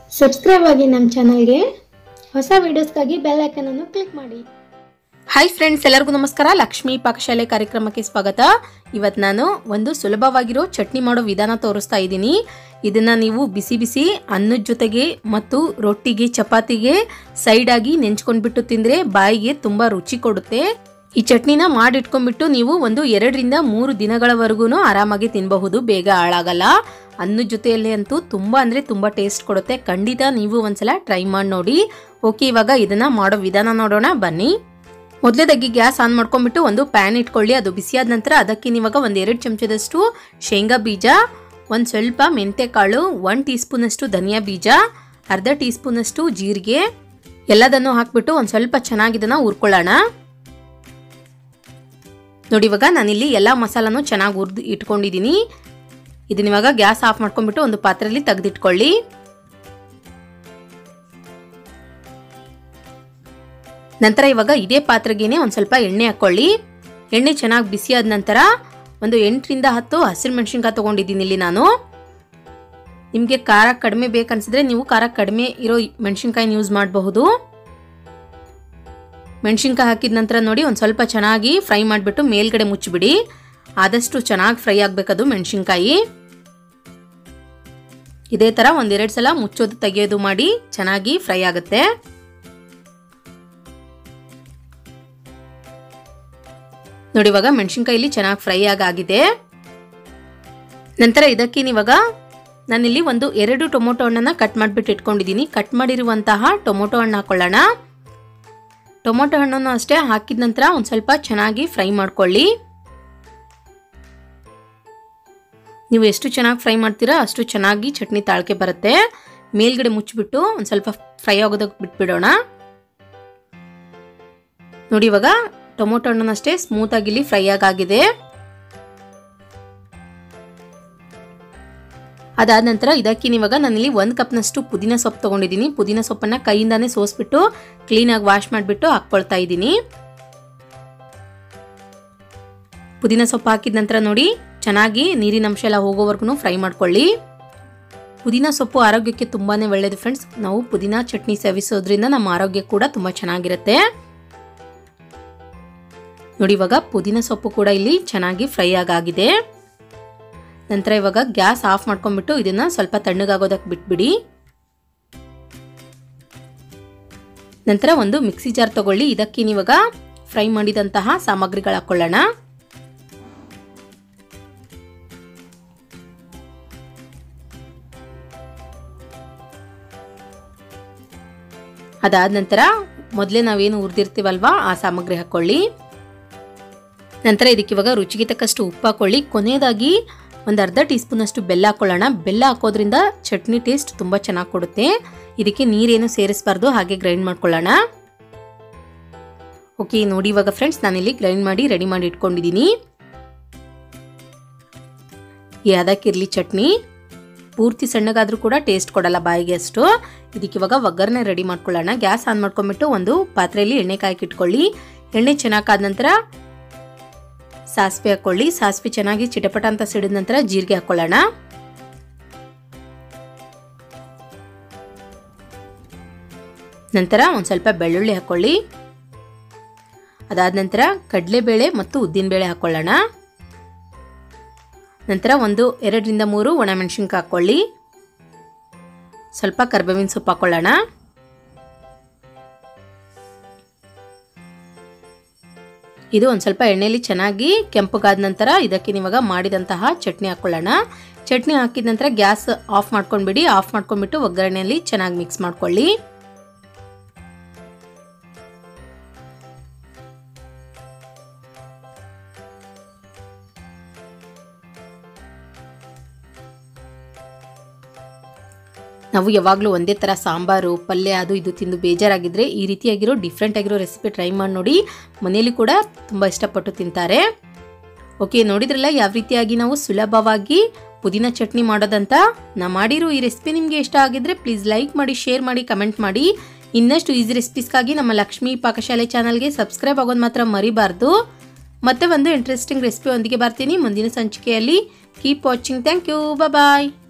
subscribe ಆಗಿ ನಮ್ಮ ಚಾನಲ್ಗೆ ಹೊಸ ವಿಡಿಯೋಸ್ಗಾಗಿ ಬೆಲ್ ಐಕನನ್ನು ಕ್ಲಿಕ್ ಮಾಡಿ ಹಾಯ್ ಫ್ರೆಂಡ್ಸ್ ಎಲ್ಲರಿಗೂ ನಮಸ್ಕಾರ ಲಕ್ಷ್ಮೀ ಪಾಕಶಾಲೆ ಕಾರ್ಯಕ್ರಮಕ್ಕೆ ಸ್ವಾಗತ ಇವತ್ತು ನಾನು ಒಂದು ಸುಲಭವಾಗಿರೋ ಚಟ್ನಿ ಮಾಡೋ ವಿಧಾನ ತೋರಿಸ್ತಾ ಇದ್ದೀನಿ ಇದನ್ನ ನೀವು ಬಿಸಿ ಬಿಸಿ ಅನ್ನದ ಜೊತೆಗೆ ಮತ್ತು ರೊಟ್ಟಿಗೆ ಚಪಾತಿಗೆ ಸೈಡ್ ಆಗಿ ನೆಂಚ್ಕೊಂಡ್ಬಿಟ್ಟು ತಿಂದ್ರೆ ಬಾಯಿಗೆ ತುಂಬಾ ರುಚಿ ಕೊಡುತ್ತೆ ಈ ಚಟ್ನಿನ ಮಾಡಿಟ್ಕೊಂಡ್ಬಿಟ್ಟು ನೀವು ಒಂದು ಎರಡರಿಂದ ಮೂರು ದಿನಗಳವರೆಗೂ ಆರಾಮಾಗಿ ತಿನ್ನಬಹುದು ಬೇಗ ಹಾಳಾಗಲ್ಲ ಅನ್ನದ ಜೊತೆಯಲ್ಲಿ ಅಂತೂ ತುಂಬಾ ಅಂದ್ರೆ ತುಂಬಾ ಟೇಸ್ಟ್ ಕೊಡುತ್ತೆ ಖಂಡಿತ ನೀವು ಒಂದ್ಸಲ ಟ್ರೈ ಮಾಡಿ ನೋಡಿ ಓಕೆ ಇವಾಗ ಇದನ್ನ ಮಾಡೋ ವಿಧಾನ ನೋಡೋಣ ಬನ್ನಿ ಮೊದಲೇದಾಗಿ ಗ್ಯಾಸ್ ಆನ್ ಮಾಡ್ಕೊಂಡ್ಬಿಟ್ಟು ಒಂದು ಪ್ಯಾನ್ ಇಟ್ಕೊಳ್ಳಿ ಅದು ಬಿಸಿಯಾದ ನಂತರ ಅದಕ್ಕೆ ನೀವಾಗ ಒಂದು ಎರಡು ಚಮಚದಷ್ಟು ಶೇಂಗಾ ಬೀಜ ಒಂದು ಸ್ವಲ್ಪ ಮೆಂತೆಕಾಳು ಒನ್ ಟೀ ಸ್ಪೂನಷ್ಟು ಧನಿಯಾ ಬೀಜ ಅರ್ಧ ಟೀ ಸ್ಪೂನಷ್ಟು ಜೀರಿಗೆ ಎಲ್ಲದನ್ನು ಹಾಕ್ಬಿಟ್ಟು ಒಂದು ಸ್ವಲ್ಪ ಚೆನ್ನಾಗಿ ಇದನ್ನ ಹುರ್ಕೊಳ್ಳೋಣ ನೋಡಿ ಇವಾಗ ನಾನಿಲ್ಲಿ ಎಲ್ಲ ಮಸಾಲನೂ ಚೆನ್ನಾಗಿ ಹುರಿದು ಇಟ್ಕೊಂಡಿದ್ದೀನಿ ಇದನ್ನ ಇವಾಗ ಗ್ಯಾಸ್ ಆಫ್ ಮಾಡ್ಕೊಂಡ್ಬಿಟ್ಟು ಒಂದು ಪಾತ್ರೆಯಲ್ಲಿ ತೆಗೆದಿಟ್ಕೊಳ್ಳಿ ನಂತರ ಇವಾಗ ಇದೇ ಪಾತ್ರೆಗೇನೆ ಒಂದು ಸ್ವಲ್ಪ ಎಣ್ಣೆ ಹಾಕ್ಕೊಳ್ಳಿ ಎಣ್ಣೆ ಚೆನ್ನಾಗಿ ಬಿಸಿಯಾದ ನಂತರ ಒಂದು ಎಂಟರಿಂದ ಹತ್ತು ಹಸಿರು ಮೆಣಸಿನ್ಕಾಯಿ ತೊಗೊಂಡಿದ್ದೀನಿ ಇಲ್ಲಿ ನಾನು ನಿಮಗೆ ಖಾರ ಕಡಿಮೆ ಬೇಕನ್ಸಿದ್ರೆ ನೀವು ಖಾರ ಕಡಿಮೆ ಇರೋ ಮೆಣಸಿನ್ಕಾಯಿನ ಯೂಸ್ ಮಾಡಬಹುದು ಮೆಣಸಿನ್ಕಾಯಿ ಹಾಕಿದ ನಂತರ ನೋಡಿ ಒಂದು ಸ್ವಲ್ಪ ಚೆನ್ನಾಗಿ ಫ್ರೈ ಮಾಡಿಬಿಟ್ಟು ಮೇಲ್ಗಡೆ ಮುಚ್ಚಿಬಿಡಿ ಆದಷ್ಟು ಚೆನ್ನಾಗಿ ಫ್ರೈ ಆಗಬೇಕದು ಮೆಣಸಿನ್ಕಾಯಿ ಇದೇ ಥರ ಒಂದೆರಡು ಸಲ ಮುಚ್ಚೋದು ತೆಗೆಯೋದು ಮಾಡಿ ಚೆನ್ನಾಗಿ ಫ್ರೈ ಆಗುತ್ತೆ ನೋಡಿ ಇವಾಗ ಮೆಣಸಿನ್ಕಾಯಿಲಿ ಚೆನ್ನಾಗಿ ಫ್ರೈ ಆಗಿದೆ ನಂತರ ಇದಕ್ಕೆ ನೀವಾಗ ನಾನಿಲ್ಲಿ ಒಂದು ಎರಡು ಟೊಮೊಟೊ ಹಣ್ಣನ್ನು ಕಟ್ ಮಾಡಿಬಿಟ್ಟು ಇಟ್ಕೊಂಡಿದ್ದೀನಿ ಕಟ್ ಮಾಡಿರುವಂತಹ ಟೊಮೊಟೊ ಹಣ್ಣು ಹಾಕೊಳ್ಳೋಣ ಟೊಮೊಟೊ ಹಣ್ಣನ್ನು ಅಷ್ಟೇ ಹಾಕಿದ ನಂತರ ಒಂದು ಸ್ವಲ್ಪ ಚೆನ್ನಾಗಿ ಫ್ರೈ ಮಾಡ್ಕೊಳ್ಳಿ ನೀವು ಎಷ್ಟು ಚೆನ್ನಾಗಿ ಫ್ರೈ ಮಾಡ್ತೀರಾ ಅಷ್ಟು ಚೆನ್ನಾಗಿ ಚಟ್ನಿ ತಾಳ್ಕೆ ಬರುತ್ತೆ ಮೇಲ್ಗಡೆ ಮುಚ್ಚಿಬಿಟ್ಟು ಒಂದು ಸ್ವಲ್ಪ ಫ್ರೈ ಆಗೋದಕ್ಕೆ ಬಿಟ್ಬಿಡೋಣ ನೋಡಿ ಇವಾಗ ಟೊಮೊಟೊ ಹಣ್ಣನ್ನಷ್ಟೇ ಸ್ಮೂತ್ ಆಗಿ ಇಲ್ಲಿ ಫ್ರೈ ಆಗಿದೆ ಅದಾದ ನಂತರ ಇದಕ್ಕೆ ಇವಾಗ ನಾನಿಲ್ಲಿ ಒಂದು ಕಪ್ನಷ್ಟು ಪುದೀನ ಸೊಪ್ಪು ತೊಗೊಂಡಿದ್ದೀನಿ ಪುದೀನ ಸೊಪ್ಪನ್ನು ಕೈಯಿಂದಾನೇ ಸೋಸ್ಬಿಟ್ಟು ಕ್ಲೀನಾಗಿ ವಾಶ್ ಮಾಡಿಬಿಟ್ಟು ಹಾಕ್ಕೊಳ್ತಾ ಇದ್ದೀನಿ ಪುದೀನ ಸೊಪ್ಪು ಹಾಕಿದ ನಂತರ ನೋಡಿ ಚೆನ್ನಾಗಿ ನೀರಿನ ಅಂಶ ಎಲ್ಲ ಹೋಗೋವರೆಗೂ ಫ್ರೈ ಮಾಡ್ಕೊಳ್ಳಿ ಪುದೀನ ಸೊಪ್ಪು ಆರೋಗ್ಯಕ್ಕೆ ತುಂಬಾ ಒಳ್ಳೆಯದು ಫ್ರೆಂಡ್ಸ್ ನಾವು ಪುದೀನ ಚಟ್ನಿ ಸೇವಿಸೋದ್ರಿಂದ ನಮ್ಮ ಆರೋಗ್ಯ ಕೂಡ ತುಂಬ ಚೆನ್ನಾಗಿರುತ್ತೆ ನೋಡಿ ಇವಾಗ ಪುದೀನ ಸೊಪ್ಪು ಕೂಡ ಇಲ್ಲಿ ಚೆನ್ನಾಗಿ ಫ್ರೈ ಆಗಿದೆ ನಂತರ ಇವಾಗ ಗ್ಯಾಸ್ ಆಫ್ ಮಾಡ್ಕೊಂಡ್ಬಿಟ್ಟು ಇದನ್ನ ಸ್ವಲ್ಪ ತಣ್ಣಗಾಗೋದಕ್ಕೆ ಬಿಟ್ಬಿಡಿ ನಂತರ ಒಂದು ಮಿಕ್ಸಿ ಜಾರ್ ತಗೊಳ್ಳಿ ಇದಕ್ಕೆ ನೀವಾಗ ಫ್ರೈ ಮಾಡಿದಂತಹ ಸಾಮಗ್ರಿಗಳು ಹಾಕೊಳ್ಳೋಣ ಅದಾದ ನಂತರ ಮೊದಲೇ ನಾವೇನು ಹುರಿದಿರ್ತೀವಲ್ವಾ ಆ ಸಾಮಗ್ರಿ ಹಾಕೊಳ್ಳಿ ನಂತರ ಇದಕ್ಕೆ ಇವಾಗ ರುಚಿಗೆ ತಕ್ಕಷ್ಟು ಉಪ್ಪು ಹಾಕೊಳ್ಳಿ ಕೊನೆಯದಾಗಿ ಒಂದು ಅರ್ಧ ಟೀ ಸ್ಪೂನಷ್ಟು ಬೆಲ್ಲ ಹಾಕೊಳ್ಳೋಣ ಬೆಲ್ಲ ಹಾಕೋದ್ರಿಂದ ಚಟ್ನಿ ಟೇಸ್ಟ್ ತುಂಬ ಚೆನ್ನಾಗಿ ಕೊಡುತ್ತೆ ಇದಕ್ಕೆ ನೀರೇನು ಸೇರಿಸಬಾರ್ದು ಹಾಗೆ ಗ್ರೈಂಡ್ ಮಾಡ್ಕೊಳ್ಳೋಣ ಓಕೆ ನೋಡಿ ಇವಾಗ ಫ್ರೆಂಡ್ಸ್ ನಾನಿಲ್ಲಿ ಗ್ರೈಂಡ್ ಮಾಡಿ ರೆಡಿ ಮಾಡಿ ಇಟ್ಕೊಂಡಿದ್ದೀನಿ ಯಾದಕ್ಕಿರಲಿ ಚಟ್ನಿ ಪೂರ್ತಿ ಸಣ್ಣಗಾದ್ರೂ ಕೂಡ ಟೇಸ್ಟ್ ಕೊಡಲ್ಲ ಬಾಯಿಗೆ ಅಷ್ಟು ಇದಕ್ಕೆ ಇವಾಗ ಒಗ್ಗರಣೆ ರೆಡಿ ಮಾಡ್ಕೊಳ್ಳೋಣ ಗ್ಯಾಸ್ ಆನ್ ಮಾಡ್ಕೊಂಡ್ಬಿಟ್ಟು ಒಂದು ಪಾತ್ರೆಯಲ್ಲಿ ಎಣ್ಣೆ ಕಾಯಕ್ಕೆ ಇಟ್ಕೊಳ್ಳಿ ಎಣ್ಣೆ ಚೆನ್ನಾಗಾದ ನಂತರ ಸಾಸಿವೆ ಹಾಕೊಳ್ಳಿ ಸಾಸಿವೆ ಚೆನ್ನಾಗಿ ಚಿಟಪಟ ಅಂತ ಸಿಡಿದ ನಂತರ ಜೀರಿಗೆ ಹಾಕೊಳ್ಳೋಣ ನಂತರ ಒಂದು ಸ್ವಲ್ಪ ಬೆಳ್ಳುಳ್ಳಿ ಹಾಕೊಳ್ಳಿ ಅದಾದ ನಂತರ ಕಡಲೆಬೇಳೆ ಮತ್ತು ಉದ್ದಿನಬೇಳೆ ಹಾಕೊಳ್ಳೋಣ ನಂತರ ಒಂದು ಎರಡರಿಂದ ಮೂರು ಒಣಮೆಣಸಿನ್ಕಾಯಿ ಹಾಕ್ಕೊಳ್ಳಿ ಸ್ವಲ್ಪ ಕರ್ಬೇವಿನ ಸೊಪ್ಪು ಹಾಕೊಳ್ಳೋಣ ಇದು ಒಂದು ಸ್ವಲ್ಪ ಎಣ್ಣೆಯಲ್ಲಿ ಚೆನ್ನಾಗಿ ಕೆಂಪಗಾದ ನಂತರ ಇದಕ್ಕೆ ನೀವಾಗ ಮಾಡಿದಂತಹ ಚಟ್ನಿ ಹಾಕ್ಕೊಳ್ಳೋಣ ಚಟ್ನಿ ಹಾಕಿದ ನಂತರ ಗ್ಯಾಸ್ ಆಫ್ ಮಾಡ್ಕೊಂಡ್ಬಿಡಿ ಆಫ್ ಮಾಡ್ಕೊಂಡ್ಬಿಟ್ಟು ಒಗ್ಗರಣೆಯಲ್ಲಿ ಚೆನ್ನಾಗಿ ಮಿಕ್ಸ್ ಮಾಡ್ಕೊಳ್ಳಿ ನಾವು ಯಾವಾಗಲೂ ಒಂದೇ ಥರ ಸಾಂಬಾರು ಪಲ್ಯ ಅದು ಇದು ತಿಂದು ಬೇಜಾರಾಗಿದ್ದರೆ ಈ ರೀತಿಯಾಗಿರೋ ಡಿಫ್ರೆಂಟ್ ಆಗಿರೋ ರೆಸಿಪಿ ಟ್ರೈ ಮಾಡಿ ನೋಡಿ ಮನೇಲಿ ಕೂಡ ತುಂಬ ಇಷ್ಟಪಟ್ಟು ತಿಂತಾರೆ ಓಕೆ ನೋಡಿದ್ರಲ್ಲ ಯಾವ ರೀತಿಯಾಗಿ ನಾವು ಸುಲಭವಾಗಿ ಪುದೀನ ಚಟ್ನಿ ಮಾಡೋದಂತ ನಾ ಮಾಡಿರೋ ಈ ರೆಸಿಪಿ ನಿಮಗೆ ಇಷ್ಟ ಆಗಿದ್ರೆ ಪ್ಲೀಸ್ ಲೈಕ್ ಮಾಡಿ ಶೇರ್ ಮಾಡಿ ಕಮೆಂಟ್ ಮಾಡಿ ಇನ್ನಷ್ಟು ಈಸಿ ರೆಸಿಪೀಸ್ಗಾಗಿ ನಮ್ಮ ಲಕ್ಷ್ಮೀ ಪಾಕಶಾಲೆ ಚಾನಲ್ಗೆ ಸಬ್ಸ್ಕ್ರೈಬ್ ಆಗೋದು ಮಾತ್ರ ಮರಿಬಾರ್ದು ಮತ್ತೆ ಒಂದು ಇಂಟ್ರೆಸ್ಟಿಂಗ್ ರೆಸಿಪಿ ಒಂದಿಗೆ ಬರ್ತೀನಿ ಮುಂದಿನ ಸಂಚಿಕೆಯಲ್ಲಿ keep watching thank you bye